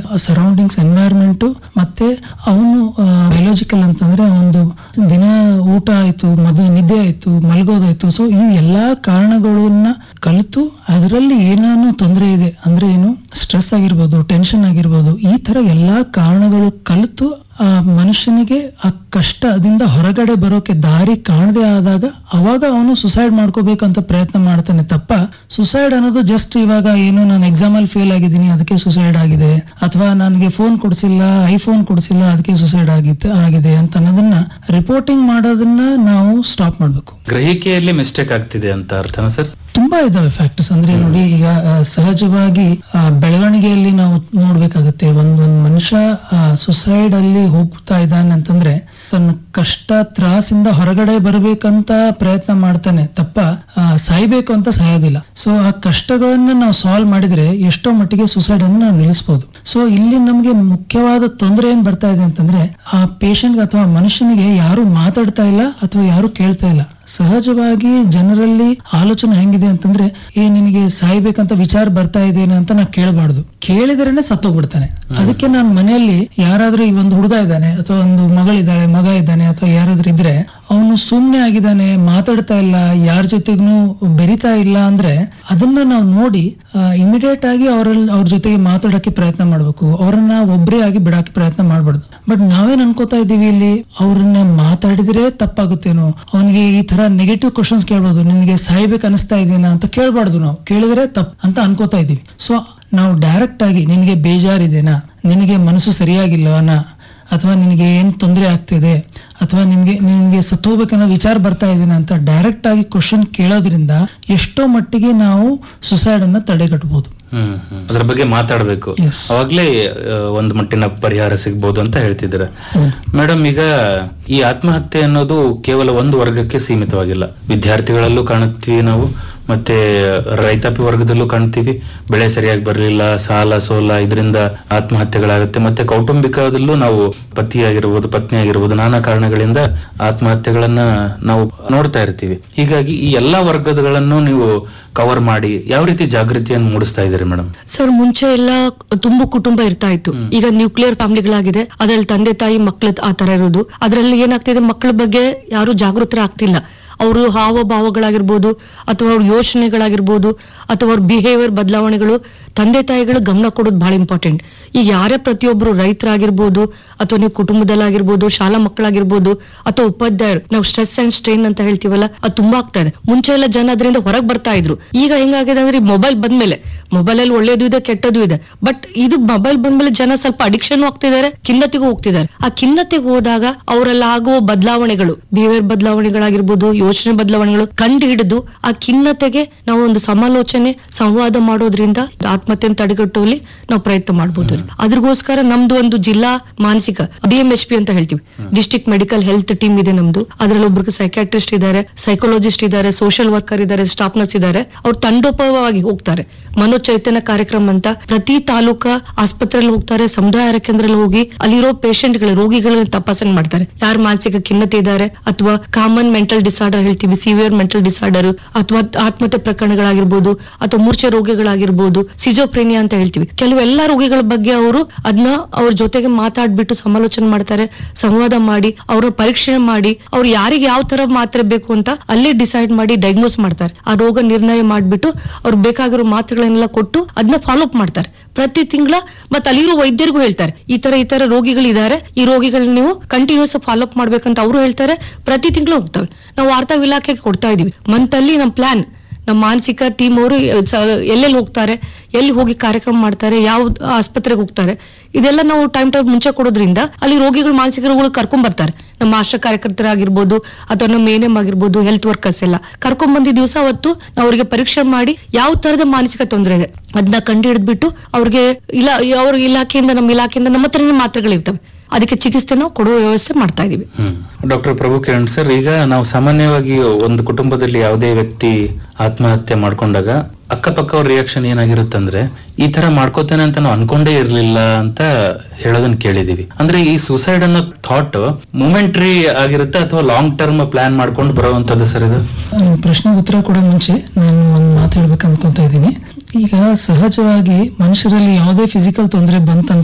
Surroundings environment ಮತ್ತೆ ಅವನು biological ಅಂತಂದ್ರೆ ಒಂದು ದಿನ ಊಟ ಆಯ್ತು ಮದು ನಿದ್ದೆ ಆಯ್ತು ಮಲಗೋದಾಯ್ತು ಸೊ ಈ ಎಲ್ಲಾ ಕಾರಣಗಳನ್ನ ಕಲಿತು ಅದರಲ್ಲಿ ಏನೇನು ತೊಂದರೆ ಇದೆ ಅಂದ್ರೆ ಏನು ಸ್ಟ್ರೆಸ್ ಆಗಿರ್ಬೋದು ಟೆನ್ಷನ್ ಆಗಿರ್ಬೋದು ಈ ತರ ಎಲ್ಲಾ ಕಾರಣಗಳು ಕಲಿತು ಆ ಮನುಷ್ಯನಿಗೆ ಆ ಕಷ್ಟದಿಂದ ಹೊರಗಡೆ ಬರೋಕೆ ದಾರಿ ಕಾಣದೆ ಆದಾಗ ಅವಾಗ ಅವನು ಸುಸೈಡ್ ಮಾಡ್ಕೋಬೇಕಂತ ಪ್ರಯತ್ನ ಮಾಡ್ತಾನೆ ತಪ್ಪ ಸುಸೈಡ್ ಅನ್ನೋದು ಜಸ್ಟ್ ಇವಾಗ ಏನು ನಾನು ಎಕ್ಸಾಮ್ ಅಲ್ಲಿ ಫೇಲ್ ಆಗಿದ್ದೀನಿ ಅದಕ್ಕೆ ಸುಸೈಡ್ ಆಗಿದೆ ಅಥವಾ ನನಗೆ ಫೋನ್ ಕೊಡ್ಸಿಲ್ಲ ಐಫೋನ್ ಕೊಡ್ಸಿಲ್ಲ ಅದಕ್ಕೆ ಸುಸೈಡ್ ಆಗಿತ್ತು ಆಗಿದೆ ಅಂತ ಅನ್ನೋದನ್ನ ರಿಪೋರ್ಟಿಂಗ್ ಮಾಡೋದನ್ನ ನಾವು ಸ್ಟಾಪ್ ಮಾಡ್ಬೇಕು ಗ್ರಹಿಕೆಯಲ್ಲಿ ಮಿಸ್ಟೇಕ್ ಆಗ್ತಿದೆ ಅಂತ ಅರ್ಥನಾ ಸರ್ ತುಂಬಾ ಇದಾವೆ ಫ್ಯಾಕ್ಟರ್ಸ್ ಅಂದ್ರೆ ನೋಡಿ ಈಗ ಆ, ಸಹಜವಾಗಿ ಆ, ಬೆಳವಣಿಗೆಯಲ್ಲಿ ನಾವು ನೋಡ್ಬೇಕಾಗತ್ತೆ ಒಂದೊಂದು ಮನುಷ್ಯ ಸುಸೈಡ್ ಅಲ್ಲಿ ಹೋಗ್ತಾ ಇದ್ದಾನೆ ಅಂತಂದ್ರೆ ತನ್ನ ಕಷ್ಟ ತ್ರಾಸಿಂದ ಹೊರಗಡೆ ಬರ್ಬೇಕಂತ ಪ್ರಯತ್ನ ಮಾಡ್ತಾನೆ ತಪ್ಪ ಆ, ಸಾಯ್ಬೇಕು ಅಂತ ಸಾಯೋದಿಲ್ಲ ಸೊ ಆ ಕಷ್ಟಗಳನ್ನ ನಾವು ಸಾಲ್ವ್ ಮಾಡಿದ್ರೆ ಎಷ್ಟೋ ಮಟ್ಟಿಗೆ ಸುಸೈಡ್ ಅನ್ನು ನಾವು ನಿಲ್ಲಿಸಬಹುದು ಸೊ ಇಲ್ಲಿ ನಮ್ಗೆ ಮುಖ್ಯವಾದ ತೊಂದರೆ ಏನ್ ಬರ್ತಾ ಇದೆ ಅಂತಂದ್ರೆ ಆ ಪೇಷಂಟ್ ಅಥವಾ ಮನುಷ್ಯನಿಗೆ ಯಾರು ಮಾತಾಡ್ತಾ ಇಲ್ಲ ಅಥವಾ ಯಾರು ಕೇಳ್ತಾ ಇಲ್ಲ ಸಹಜವಾಗಿ ಜನರಲ್ಲಿ ಆಲೋಚನೆ ಹೆಂಗಿದೆ ಅಂತಂದ್ರೆ ಏ ನಿನಗೆ ಸಾಯ್ಬೇಕಂತ ವಿಚಾರ ಬರ್ತಾ ಇದೇನೆ ಅಂತ ನಾ ಕೇಳಬಾರ್ದು ಕೇಳಿದ್ರೇನೆ ಸತ್ತೋಗ್ಬಿಡ್ತಾನೆ ಅದಕ್ಕೆ ನಾನು ಮನೆಯಲ್ಲಿ ಯಾರಾದ್ರೂ ಈ ಒಂದು ಹುಡುಗ ಇದ್ದಾನೆ ಅಥವಾ ಒಂದು ಮಗಳಿದ್ದಾಳೆ ಮಗ ಇದ್ದಾನೆ ಅಥವಾ ಯಾರಾದ್ರೂ ಇದ್ರೆ ಅವನು ಸುಮ್ನೆ ಆಗಿದ್ದಾನೆ ಮಾತಾಡ್ತಾ ಇಲ್ಲ ಯಾರ ಜೊತೆಗೂ ಬೆರಿತಾ ಇಲ್ಲ ಅಂದ್ರೆ ಅದನ್ನ ನಾವು ನೋಡಿ ಇಮಿಡಿಯೇಟ್ ಆಗಿ ಅವರಲ್ಲಿ ಅವ್ರ ಜೊತೆಗೆ ಮಾತಾಡಕ್ಕೆ ಪ್ರಯತ್ನ ಮಾಡ್ಬೇಕು ಅವರನ್ನ ಒಬ್ಬರೇ ಆಗಿ ಬಿಡಕ್ಕೆ ಪ್ರಯತ್ನ ಮಾಡ್ಬಾರ್ದು ಬಟ್ ನಾವೇನ್ ಅನ್ಕೋತಾ ಇದೀವಿ ಇಲ್ಲಿ ಅವ್ರನ್ನ ಮಾತಾಡಿದ್ರೆ ತಪ್ಪಾಗುತ್ತೇನೋ ಅವನಿಗೆ ಈ ತರ ನೆಗೆಟಿವ್ ಕ್ವಶನ್ಸ್ ಕೇಳ್ಬೋದು ನಿನಗೆ ಸಾಯ್ಬೇಕು ಅನಿಸ್ತಾ ಇದೆನಾ ಅಂತ ಕೇಳಬಾರ್ದು ನಾವು ಕೇಳಿದ್ರೆ ತಪ್ಪು ಅಂತ ಅನ್ಕೋತಾ ಇದೀವಿ ಸೊ ನಾವು ಡೈರೆಕ್ಟ್ ಆಗಿ ನಿನಗೆ ಬೇಜಾರಿದೆನಾ ನಿನಗೆ ಮನಸ್ಸು ಸರಿಯಾಗಿಲ್ಲವನಾ ಅಥವಾ ನಿನಗೆ ಏನ್ ತೊಂದರೆ ಆಗ್ತಿದೆ ಅಥವಾ ನಿಮ್ಗೆ ನಿಮ್ಗೆ ಸತ್ತೋಗ್ಬೇಕನ್ನೋ ವಿಚಾರ ಬರ್ತಾ ಇದೆನಾ ಅಂತ ಡೈರೆಕ್ಟ್ ಆಗಿ ಕ್ವಶನ್ ಕೇಳೋದ್ರಿಂದ ಎಷ್ಟೋ ಮಟ್ಟಿಗೆ ನಾವು ಸುಸೈಡ್ ಅನ್ನ ತಡೆಗಟ್ಟಬಹುದು ಹ್ಮ್ ಹ್ಮ್. ಅದ್ರ ಬಗ್ಗೆ ಮಾತಾಡ್ಬೇಕು Yes. ಅವಾಗ್ಲೇ ಆ, ಒಂದ್ ಮಟ್ಟಿನ ಪರಿಹಾರ ಸಿಗ್ಬೋದು ಅಂತ ಹೇಳ್ತಿದ್ದೀರಾ ಮೇಡಮ್ ಈಗ ಈ ಆತ್ಮಹತ್ಯೆ ಅನ್ನೋದು ಕೇವಲ ಒಂದು ವರ್ಗಕ್ಕೆ ಸೀಮಿತವಾಗಿಲ್ಲ ವಿದ್ಯಾರ್ಥಿಗಳಲ್ಲೂ ಕಾಣುತ್ತೀವಿ ನಾವು ಮತ್ತೆ ರೈತಾಪಿ ವರ್ಗದಲ್ಲೂ ಕಾಣ್ತೀವಿ ಬೆಳೆ ಸರಿಯಾಗಿ ಬರಲಿಲ್ಲ ಸಾಲ ಸೋಲ ಇದರಿಂದ ಆತ್ಮಹತ್ಯೆಗಳಾಗುತ್ತೆ ಮತ್ತೆ ಕೌಟುಂಬಿಕದಲ್ಲೂ ನಾವು ಪತಿ ಆಗಿರ್ಬೋದು ಪತ್ನಿ ಆಗಿರ್ಬೋದು ನಾನಾ ಕಾರಣಗಳಿಂದ ಆತ್ಮಹತ್ಯೆಗಳನ್ನ ನಾವು ನೋಡ್ತಾ ಇರ್ತೀವಿ ಹೀಗಾಗಿ ಈ ಎಲ್ಲಾ ವರ್ಗಗಳನ್ನು ನೀವು ಕವರ್ ಮಾಡಿ ಯಾವ ರೀತಿ ಜಾಗೃತಿಯನ್ನು ಮೂಡಿಸ್ತಾ ಇದ್ದೀರಿ ಮೇಡಮ್ ಸರ್ ಮುಂಚೆ ಎಲ್ಲ ತುಂಬಾ ಕುಟುಂಬ ಇರ್ತಾ ಇತ್ತು ಈಗ ನ್ಯೂಕ್ಲಿಯರ್ ಫ್ಯಾಮಿಲಿಗಳಾಗಿದೆ ಅದ್ರಲ್ಲಿ ತಂದೆ ತಾಯಿ ಮಕ್ಳ ಆ ತರ ಇರೋದು ಅದ್ರಲ್ಲಿ ಏನಾಗ್ತಿದೆ ಮಕ್ಕಳ ಬಗ್ಗೆ ಯಾರು ಜಾಗೃತರಾಗ್ತಿಲ್ಲ ಅವರು ಹಾವ ಭಾವಗಳಾಗಿರ್ಬೋದು ಅಥವಾ ಅವ್ರ ಯೋಚನೆಗಳಾಗಿರ್ಬೋದು ಅಥವಾ ಅವ್ರ ಬಿಹೇವಿಯರ್ ಬದಲಾವಣೆಗಳು ತಂದೆ ತಾಯಿಗಳು ಗಮನ ಕೊಡೋದು ಬಹಳ ಇಂಪಾರ್ಟೆಂಟ್ ಈಗ ಯಾರೇ ಪ್ರತಿಯೊಬ್ರು ರೈತರಾಗಿರ್ಬೋದು ಅಥವಾ ನೀವು ಕುಟುಂಬದಲ್ಲಾಗಿರ್ಬೋದು ಶಾಲಾ ಮಕ್ಕಳಾಗಿರ್ಬೋದು ಅಥವಾ ಉಪಾಧ್ಯಾಯರು ನಾವು ಸ್ಟ್ರೆಸ್ ಅಂಡ್ ಸ್ಟ್ರೈನ್ ಅಂತ ಹೇಳ್ತೀವಲ್ಲ ಅದು ತುಂಬಾ ಆಗ್ತಾ ಇದೆ ಮುಂಚೆ ಎಲ್ಲ ಜನ ಅದರಿಂದ ಹೊರಗೆ ಬರ್ತಾ ಇದ್ರು ಈಗ ಹೆಂಗಾಗಿದೆ ಅಂದ್ರೆ ಮೊಬೈಲ್ ಬಂದ್ಮೇಲೆ ಮೊಬೈಲ್ ಅಲ್ಲಿ ಒಳ್ಳೇದು ಇದೆ ಕೆಟ್ಟದ್ದು ಇದೆ ಬಟ್ ಇದು ಮೊಬೈಲ್ ಬಂದ್ಮೇಲೆ ಜನ ಸ್ವಲ್ಪ ಅಡಿಕ್ಷನ್ ಹೋಗ್ತಿದ್ದಾರೆ ಖಿನ್ನತೆಗೂ ಹೋಗ್ತಿದ್ದಾರೆ ಆ ಖಿನ್ನತೆಗೆ ಹೋದಾಗ ಅವರಲ್ಲಿ ಆಗುವ ಬದಲಾವಣೆಗಳು ಬಿಹೇವಿಯರ್ ಬದಲಾವಣೆಗಳಾಗಿರ್ಬೋದು ಯೋಚನೆ ಬದಲಾವಣೆಗಳು ಕಂಡು ಹಿಡಿದು ಆ ಖಿನ್ನತೆಗೆ ನಾವು ಒಂದು ಸಮಾಲೋಚನೆ ಸಂವಾದ ಮಾಡೋದ್ರಿಂದ ಆತ್ಮಹತ್ಯೆಯನ್ನು ತಡೆಗಟ್ಟುವಲ್ಲಿ ನಾವು ಪ್ರಯತ್ನ ಮಾಡಬಹುದು ಅದ್ರಗೋಸ್ಕರ ನಮ್ದು ಒಂದು ಜಿಲ್ಲಾ ಮಾನಸಿಕ ಡಿ ಎಂ ಎಚ್ ಪಿ ಅಂತ ಹೇಳ್ತೀವಿ ಡಿಸ್ಟ್ರಿಕ್ಟ್ ಮೆಡಿಕಲ್ ಹೆಲ್ತ್ ಟೀಮ್ ಇದೆ ನಮ್ದು ಅದ್ರಲ್ಲಿ ಒಬ್ರಿಗೆ ಸೈಕ್ಯಾಟ್ರಿಸ್ಟ್ ಇದ್ದಾರೆ ಸೈಕಾಲಜಿಸ್ಟ್ ಇದ್ದಾರೆ ಸೋಷಿಯಲ್ ವರ್ಕರ್ ಇದ್ದಾರೆ ಸ್ಟಾಫ್ ನರ್ಸ್ ಇದ್ದಾರೆ ಅವ್ರು ತಂಡೋಪವಾಗಿ ಹೋಗ್ತಾರೆ ಮನೋಚೈತನ್ಯ ಕಾರ್ಯಕ್ರಮ ಅಂತ ಪ್ರತಿ ತಾಲೂಕಾ ಆಸ್ಪತ್ರೆಯಲ್ಲಿ ಹೋಗ್ತಾರೆ ಸಮುದಾಯ ಆರೋಗ್ಯ ಕೇಂದ್ರದಲ್ಲಿ ಹೋಗಿ ಅಲ್ಲಿರೋ ಪೇಷಂಟ್ ಗಳ ರೋಗಿಗಳನ್ನ ತಪಾಸಣೆ ಮಾಡ್ತಾರೆ ಯಾರು ಮಾನಸಿಕ ಖಿನ್ನತೆ ಇದ್ದಾರೆ ಅಥವಾ ಕಾಮನ್ ಮೆಂಟಲ್ ಡಿಸಾರ್ಡರ್ ಹೇಳ್ತೀವಿ ಸಿವಿಯರ್ ಮೆಂಟಲ್ ಡಿಸಾರ್ಡರ್ ಅಥವಾ ಆತ್ಮಹತ್ಯೆ ಪ್ರಕರಣಗಳಾಗಿರ್ಬೋದು ಅಥವಾ ಮೂರ್ಛೆ ರೋಗಿಗಳಾಗಿರ್ಬೋದು ಸಿಜೋಪ್ರೇನಿಯಾ ಅಂತ ಹೇಳ್ತೀವಿ ಕೆಲವು ಎಲ್ಲಾ ರೋಗಿಗಳ ಬಗ್ಗೆ ಅವರು ಅದನ್ನ ಅವ್ರ ಜೊತೆಗೆ ಮಾತಾಡ್ಬಿಟ್ಟು ಸಮಾಲೋಚನೆ ಮಾಡ್ತಾರೆ ಸಂವಾದ ಮಾಡಿ ಅವ್ರ ಪರೀಕ್ಷೆ ಮಾಡಿ ಅವ್ರು ಯಾರಿಗೆ ಯಾವ ತರ ಮಾತ್ರೆ ಬೇಕು ಅಂತ ಅಲ್ಲೇ ಡಿಸೈಡ್ ಮಾಡಿ ಡಯಾಗ್ನೋಸ್ ಮಾಡ್ತಾರೆ ಆ ರೋಗ ನಿರ್ಣಯ ಮಾಡ್ಬಿಟ್ಟು ಅವ್ರಿಗೆ ಬೇಕಾಗಿರೋ ಮಾತ್ರೆಗಳನ್ನೆಲ್ಲ ಕೊಟ್ಟು ಅದನ್ನ ಫಾಲೋ ಅಪ್ ಮಾಡ್ತಾರೆ ಪ್ರತಿ ತಿಂಗಳ ಮತ್ತೆ ಅಲ್ಲಿರೋ ವೈದ್ಯರಿಗೂ ಹೇಳ್ತಾರೆ ಈ ತರ ಈ ತರ ರೋಗಿಗಳಿದ್ದಾರೆ ಈ ರೋಗಿಗಳನ್ನ ನೀವು ಕಂಟಿನ್ಯೂಸ್ ಫಾಲೋ ಅಪ್ ಮಾಡ್ಬೇಕಂತ ಅವರು ಹೇಳ್ತಾರೆ ಪ್ರತಿ ತಿಂಗಳು ಹೋಗ್ತವೆ ನಾವು ವಾರ್ತಾ ಇಲಾಖೆಗೆ ಕೊಡ್ತಾ ಇದೀವಿ ಮಂತ್ ಅಲ್ಲಿ ನಮ್ಮ ಪ್ಲಾನ್ ನಮ್ಮ ಮಾನಸಿಕ ಟೀಮ್ ಅವರು ಎಲ್ಲೆಲ್ಲಿ ಹೋಗ್ತಾರೆ ಎಲ್ಲಿ ಹೋಗಿ ಕಾರ್ಯಕ್ರಮ ಮಾಡ್ತಾರೆ ಯಾವ ಆಸ್ಪತ್ರೆಗೆ ಹೋಗ್ತಾರೆ ಇದೆಲ್ಲ ನಾವು ಟೈಮ್ ಟೈಮ್ ಮುಂಚೆ ಕೊಡೋದ್ರಿಂದ ಅಲ್ಲಿ ರೋಗಿಗಳು ಮಾನಸಿಕ ರೋಗಿಗಳು ಕರ್ಕೊಂಡ್ ಬರ್ತಾರೆ ನಮ್ಮ ಆಶಾ ಕಾರ್ಯಕರ್ತರಾಗಿರ್ಬೋದು ಅಥವಾ ನಮ್ಮ ಏನೇಮ್ ಆಗಿರ್ಬೋದು ಹೆಲ್ತ್ ವರ್ಕರ್ಸ್ ಎಲ್ಲ ಕರ್ಕೊಂಡ್ ಬಂದಿ ದಿವಸ ಅವತ್ತು ನಾವು ಅವರಿಗೆ ಪರೀಕ್ಷೆ ಮಾಡಿ ಯಾವ ತರದ ಮಾನಸಿಕ ತೊಂದರೆ ಇದೆ ಅದನ್ನ ಕಂಡು ಹಿಡಿದ್ಬಿಟ್ಟು ಅವ್ರಿಗೆ ಇಲ್ಲ ಅವ್ರ ಇಲಾಖೆಯಿಂದ ನಮ್ಮ ಇಲಾಖೆಯಿಂದ ನಮ್ಮ ಹತ್ರನೇ ಮಾತ್ರೆಗಳಿರ್ತವೆ ಅದಕ್ಕೆ ಚಿಕಿತ್ಸೆ ನಾವು ಕೊಡುವ ವ್ಯವಸ್ಥೆ ಮಾಡ್ತಾ ಇದೀವಿ ಹ್ಮ್ ಡಾಕ್ಟರ್ ಪ್ರಭು ಕಿರಣ್ ಸರ್ ಈಗ ನಾವು ಸಾಮಾನ್ಯವಾಗಿ ಒಂದು ಕುಟುಂಬದಲ್ಲಿ ಯಾವುದೇ ವ್ಯಕ್ತಿ ಆತ್ಮಹತ್ಯೆ ಮಾಡ್ಕೊಂಡಾಗ ಅಕ್ಕಪಕ್ಕ ಅವ್ರ ರಿಯಾಕ್ಷನ್ ಏನಾಗಿರುತ್ತಂದ್ರೆ ಈ ತರ ಮಾಡ್ಕೋತೇನೆ ಅಂತ ನಾವು ಅನ್ಕೊಂಡೇ ಇರ್ಲಿಲ್ಲ ಅಂತ ಹೇಳೋದನ್ನ ಕೇಳಿದೀವಿ ಅಂದ್ರೆ ಈ ಸುಸೈಡ್ ಅನ್ನೋ ಥಾಟ್ ಮೂಮೆಂಟ್ರಿ ಆಗಿರುತ್ತೆ ಅಥವಾ ಲಾಂಗ್ ಟರ್ಮ್ ಪ್ಲಾನ್ ಮಾಡ್ಕೊಂಡು ಬರುವಂತದ್ದು ಸರ್ ಇದು ನಿಮ್ ಪ್ರಶ್ನೆಗೆ ಉತ್ತರ ಕೊಡೋ ಮುಂಚೆ ನಾನು ಒಂದು ಮಾತು ಹೇಳ್ಬೇಕು ಅನ್ಕೊಂತ ಇದ್ದೀನಿ ಈಗ ಸಹಜವಾಗಿ ಮನುಷ್ಯರಲ್ಲಿ ಯಾವುದೇ ಫಿಸಿಕಲ್ ತೊಂದರೆ ಬಂತಂದ್ರೆ